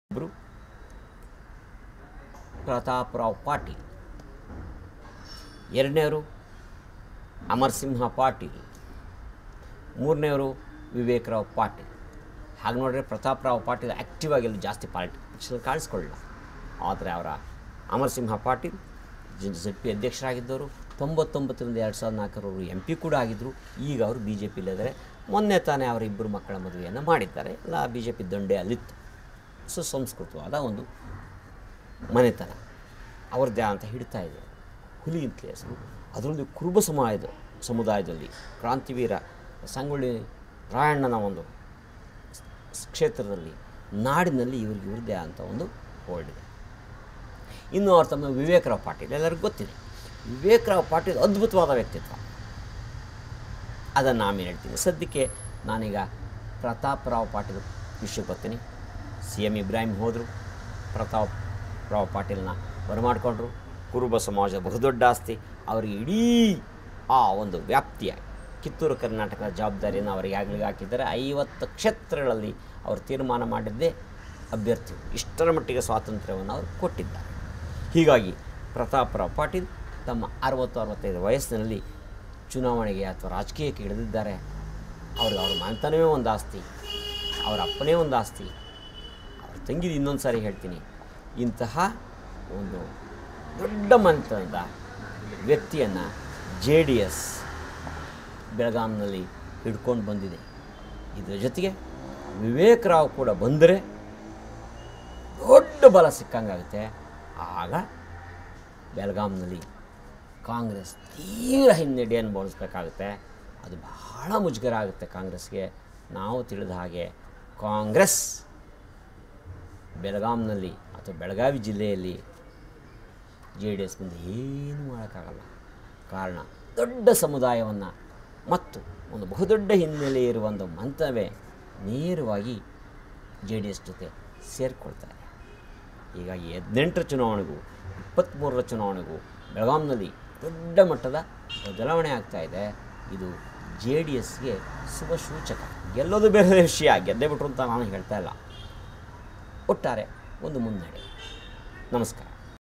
ಒಬ್ಬರು ಪ್ರತಾಪರಾವ್ ಪಾಟೀಲ್ ಎರಡನೇವರು ಅಮರಸಿಂಹ ಪಾಟೀಲ್ ಮೂರನೇವರು ವಿವೇಕರಾವ್ ಪಾಟೀಲ್ ಹಾಗೆ ನೋಡಿದ್ರೆ ಪ್ರತಾಪರಾವ್ ಪಾಟೀಲ್ ಆ್ಯಕ್ಟಿವ್ ಆಗಿಲ್ಲ ಜಾಸ್ತಿ ಪಾಲಿಟಿಕ್ಸಲ್ಲಿ ಕಾಣಿಸ್ಕೊಳ್ಳಿಲ್ಲ ಆದರೆ ಅವರ ಅಮರಸಿಂಹ ಪಾಟೀಲ್ ಜೆಡ್ ಪಿ ಅಧ್ಯಕ್ಷರಾಗಿದ್ದವರು ತೊಂಬತ್ತೊಂಬತ್ತರಿಂದ ಎರಡು ಸಾವಿರದ ನಾಲ್ಕರವರು ಎಂ ಪಿ ಕೂಡ ಆಗಿದ್ದರು ಈಗ ಅವರು ಬಿ ಜೆ ಪಿಲಿದ್ದಾರೆ ಮೊನ್ನೆ ತಾನೇ ಅವರ ಇಬ್ಬರು ಮಕ್ಕಳ ಮದುವೆಯನ್ನು ಮಾಡಿದ್ದಾರೆ ಎಲ್ಲ ಬಿ ಜೆ ಪಿ ದಂಡೆ ಅಲ್ಲಿತ್ತು ಸುಸಂಸ್ಕೃತವಾದ ಒಂದು ಮನೆತನ ಅವ್ರದ್ದೇ ಅಂತ ಹಿಡ್ತಾ ಇದೆ ಹುಲಿ ಅಂತಲೇ ಹೆಸರು ಅದರಲ್ಲಿ ಕುರುಬ ಸಮಾಜದ ಸಮುದಾಯದಲ್ಲಿ ಕ್ರಾಂತಿವೀರ ಸಂಗೊಳ್ಳಿ ರಾಯಣ್ಣನ ಒಂದು ಸ್- ಕ್ಷೇತ್ರದಲ್ಲಿ ನಾಡಿನಲ್ಲಿ ಇವ್ರಿಗೆ ಇವ್ರದ್ದೇ ಅಂತ ಒಂದು ಹೋಲ್ಡ್ ಇದೆ ಇನ್ನು ಅವ್ರ ತಮ್ಮ ವಿವೇಕರಾವ್ ಪಾಟೀಲ್ ಎಲ್ಲರಿಗೂ ಗೊತ್ತಿದೆ ವಿವೇಕರಾವ್ ಪಾಟೀಲ್ ಅದ್ಭುತವಾದ ವ್ಯಕ್ತಿತ್ವ ಅದನ್ನು ಆಮೇಲೆ ಹೇಳ್ತೀನಿ ಸದ್ಯಕ್ಕೆ ನಾನೀಗ ಪ್ರತಾಪರಾವ್ ಪಾಟೀಲ್ ವಿಷಯಕ್ಕೆ ಬರ್ತೀನಿ ಸಿ ಎಮ್ ಇಬ್ರಾಹಿಂ ಹೋದರು ಪ್ರತಾಪ್ ರಾವ್ ಪಾಟೀಲ್ನ ಬರಮಾಡಿಕೊಂಡ್ರು ಕುರುಬ ಸಮಾಜ ಬಹುದೊಡ್ಡ ಆಸ್ತಿ ಅವರಿಗೆ ಇಡೀ ಆ ಒಂದು ವ್ಯಾಪ್ತಿಯ ಕಿತ್ತೂರು ಕರ್ನಾಟಕದ ಜವಾಬ್ದಾರಿಯನ್ನು ಅವರಿಗೆ ಆಗಲಿಗೆ ಹಾಕಿದ್ದಾರೆ ಐವತ್ತು ಕ್ಷೇತ್ರಗಳಲ್ಲಿ ಅವರು ತೀರ್ಮಾನ ಮಾಡಿದ್ದೇ ಅಭ್ಯರ್ಥಿ ಇಷ್ಟರ ಮಟ್ಟಿಗೆ ಸ್ವಾತಂತ್ರ್ಯವನ್ನು ಅವರು ಕೊಟ್ಟಿದ್ದಾರೆ ಹೀಗಾಗಿ ಪ್ರತಾಪರಾವ್ ಪಾಟೀಲ್ ತಮ್ಮ ಅರವತ್ತು ಅರವತ್ತೈದು ವಯಸ್ಸಿನಲ್ಲಿ ಚುನಾವಣೆಗೆ ಅಥವಾ ರಾಜಕೀಯಕ್ಕೆ ಇಳಿದಿದ್ದಾರೆ ಅವ್ರಿಗೆ ಅವ್ರ ಮನೆತನವೇ ಒಂದು ಆಸ್ತಿ ಅವರ ಅಪ್ಪನೇ ಒಂದು ಆಸ್ತಿ ಅವ್ರ ತಂಗಿದು ಇನ್ನೊಂದು ಸಾರಿ ಹೇಳ್ತೀನಿ ಇಂತಹ ಒಂದು ದೊಡ್ಡ ಮನೆತನದ ವ್ಯಕ್ತಿಯನ್ನು ಜೆ ಡಿ ಎಸ್ ಬೆಳಗಾಂನಲ್ಲಿ ಹಿಡ್ಕೊಂಡು ಬಂದಿದೆ ಇದರ ಜೊತೆಗೆ ವಿವೇಕರಾವ್ ಕೂಡ ಬಂದರೆ ದೊಡ್ಡ ಬಲ ಸಿಕ್ಕಂಗಾಗುತ್ತೆ ಆಗ ಬೆಳಗಾಂನಲ್ಲಿ ಕಾಂಗ್ರೆಸ್ ತೀವ್ರ ಹಿನ್ನಡೆಯನ್ನು ಬೋಳಿಸ್ಬೇಕಾಗುತ್ತೆ ಅದು ಬಹಳ ಮುಜುಗರ ಆಗುತ್ತೆ ಕಾಂಗ್ರೆಸ್ಗೆ ನಾವು ತಿಳಿದ ಹಾಗೆ ಕಾಂಗ್ರೆಸ್ ಬೆಳಗಾಂನಲ್ಲಿ ಅಥವಾ ಬೆಳಗಾವಿ ಜಿಲ್ಲೆಯಲ್ಲಿ ಜೆ ಡಿ ಎಸ್ ಮುಂದೆ ಏನೂ ಮಾಡೋಕ್ಕಾಗಲ್ಲ ಕಾರಣ ದೊಡ್ಡ ಸಮುದಾಯವನ್ನು ಮತ್ತು ಒಂದು ಬಹುದೊಡ್ಡ ಹಿನ್ನೆಲೆ ಇರುವ ಒಂದು ಮಂತವೇ ನೇರವಾಗಿ ಜೆ ಡಿ ಎಸ್ ಜೊತೆ ಸೇರಿಕೊಳ್ತಾರೆ ಹೀಗಾಗಿ ಹದಿನೆಂಟರ ಚುನಾವಣೆಗೂ ಇಪ್ಪತ್ತ್ಮೂರರ ಚುನಾವಣೆಗೂ ಬೆಳಗಾಂನಲ್ಲಿ ದೊಡ್ಡ ಮಟ್ಟದ ಬದಲಾವಣೆ ಆಗ್ತಾ ಇದೆ ಇದು ಜೆ ಡಿ ಎಸ್ಗೆ ಶುಭ ಸೂಚಕ ಗೆಲ್ಲೋದು ಬೇರೆ ವಿಷಯ ಗೆದ್ದೇ ಬಿಟ್ರು ಅಂತ ನಾನು ಹೇಳ್ತಾ ಇಲ್ಲ ಒಟ್ಟಾರೆ ಒಂದು ಮುನ್ನಡೆ ನಮಸ್ಕಾರ